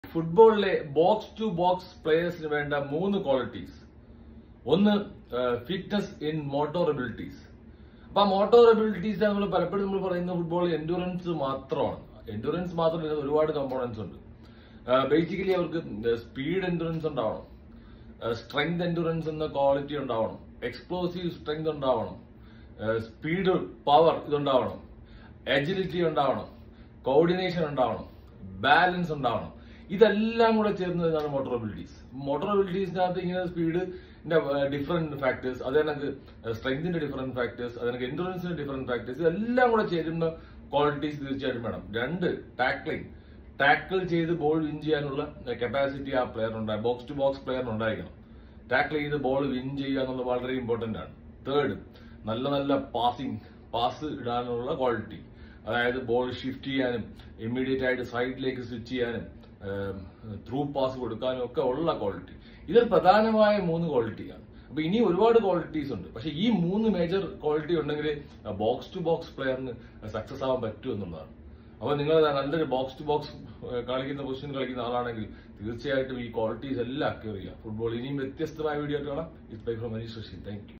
ഫുട്ബോളിലെ box to box പ്ലേയേഴ്സിന് വേണ്ട മൂന്ന് ക്വാളിറ്റീസ് ഒന്ന് ഫിറ്റ്നസ് ഇൻ മോട്ടോർ എബിലിറ്റീസ് അപ്പൊ ആ മോട്ടോർ എബിലിറ്റീസ് നമ്മൾ പലപ്പോഴും നമ്മൾ പറയുന്ന ഫുട്ബോൾ എൻഡുറൻസ് മാത്രമാണ് എൻഡുറൻസ് മാത്രമല്ല ഒരുപാട് കമ്പോണൻസ് ഉണ്ട് ബേസിക്കലി അവർക്ക് സ്പീഡ് എൻഡുറൻസ് ഉണ്ടാവണം സ്ട്രെങ്ത് എൻഡുറൻസ് എന്ന ക്വാളിറ്റി ഉണ്ടാവണം എക്സ്പ്ലോസീവ് സ്ട്രെങ്ത് ഉണ്ടാവണം സ്പീഡ് പവർ ഇതുണ്ടാവണം എജിലിറ്റി ഉണ്ടാവണം കോർഡിനേഷൻ ഉണ്ടാവണം ബാലൻസ് ഉണ്ടാവണം ഇതെല്ലാം കൂടെ ചേർന്നതാണ് മോട്ടോർ എബിലിറ്റീസ് മോട്ടോർ എബിലിറ്റീസിനകത്ത് ഇങ്ങനെ സ്പീഡ് ഡിഫറെന്റ് ഫാക്ടേഴ്സ് അത് കണക്ക് സ്ട്രെങ്തിന്റെ ഡിഫറെന്റ് ഫാക്ടേഴ്സ് അത് കണക്ക് എൻഡുറൻസിന്റെ ഡിഫറെന്റ് ഫാക്ടേഴ്സ് ഇതെല്ലാം കൂടെ ചേരുന്ന ക്വാളിറ്റീസ് തീർച്ചയായിട്ടും വേണം രണ്ട് ടാക്ലിംഗ് ടാക്കിൾ ചെയ്ത് ബോൾ വിൻ ചെയ്യാനുള്ള കപ്പാസിറ്റി ആ പ്ലെയറിനുണ്ടായി ബോക്സ് ടു ബോക്സ് പ്ലെയറിന് ഉണ്ടായിരിക്കണം ടാക്കിൾ ചെയ്ത് ബോൾ വിൻ ചെയ്യുക എന്നുള്ളത് വളരെ ഇമ്പോർട്ടന്റ് ആണ് തേർഡ് നല്ല നല്ല പാസിംഗ് പാസ് ഇടാനുള്ള ക്വാളിറ്റി അതായത് ബോൾ ഷിഫ്റ്റ് ചെയ്യാനും ഇമ്മീഡിയറ്റ് ആയിട്ട് സൈഡിലേക്ക് സ്വിച്ച് ചെയ്യാനും ത്രൂ പാസ് കൊടുക്കാനും ഒക്കെ ഉള്ള ക്വാളിറ്റി ഇതിൽ പ്രധാനമായ മൂന്ന് ക്വാളിറ്റിയാണ് അപ്പൊ ഇനി ഒരുപാട് ക്വാളിറ്റീസ് ഉണ്ട് പക്ഷെ ഈ മൂന്ന് മേജർ ക്വാളിറ്റി ഉണ്ടെങ്കിൽ ബോക്സ് ടു ബോക്സ് പ്ലെയറിന് സക്സസ് ആവാൻ പറ്റും എന്നുള്ളതാണ് അപ്പൊ നിങ്ങൾ നല്ലൊരു ബോക്സ് ടു ബോക്സ് കളിക്കുന്ന പൊസിഷൻ കളിക്കുന്ന ആളാണെങ്കിൽ തീർച്ചയായിട്ടും ഈ ക്വാളിറ്റീസ് എല്ലാം അക്യൂർ ചെയ്യുക ഫുട്ബോൾ ഇനിയും വ്യത്യസ്തമായ വീഡിയോ കാണാം it's bye from Manish Shashi thank U